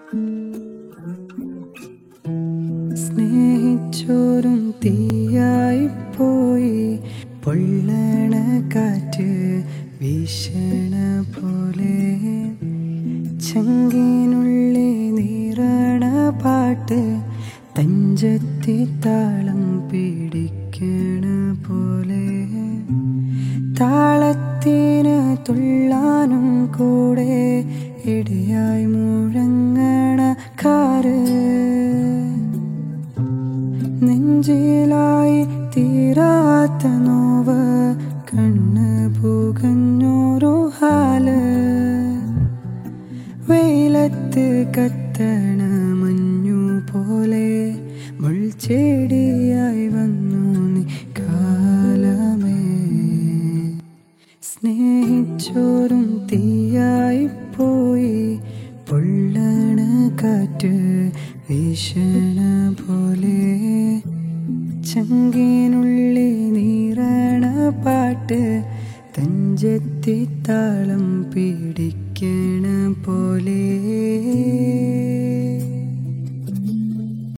സ്നേഹിച്ചോരും തീയായി പോയി പൊള്ളണ കാറ്റ് വീശണ പോലെ ചങ്കിനുള്ളിൽ നീറണ പാട്ട് തഞ്ചത്തി താളം പിടിക്കണ പോലെ താളത്തിന് തുള്ളാനും കൂടെ ഇടയായി മുഴങ്ങണ കാറ് നെഞ്ചിലായി തീരാത്ത നോവ് കണ്ണ് പുകഞ്ഞോരോ ഹാല് വെയിലത്ത് കത്തണ മഞ്ഞു പോലെ മുൾച്ചെടിയായി വന്നു നീ കാലമേ സ്നേഹിച്ചോരും തീയായി പോയി പൊള്ളണ കാറ്റ് വീശണ പോലെ ചങ്കിനുള്ളിൽ നീറണ പാട്ട് തഞ്ചത്തി താളം പിടിക്കണ പോലെ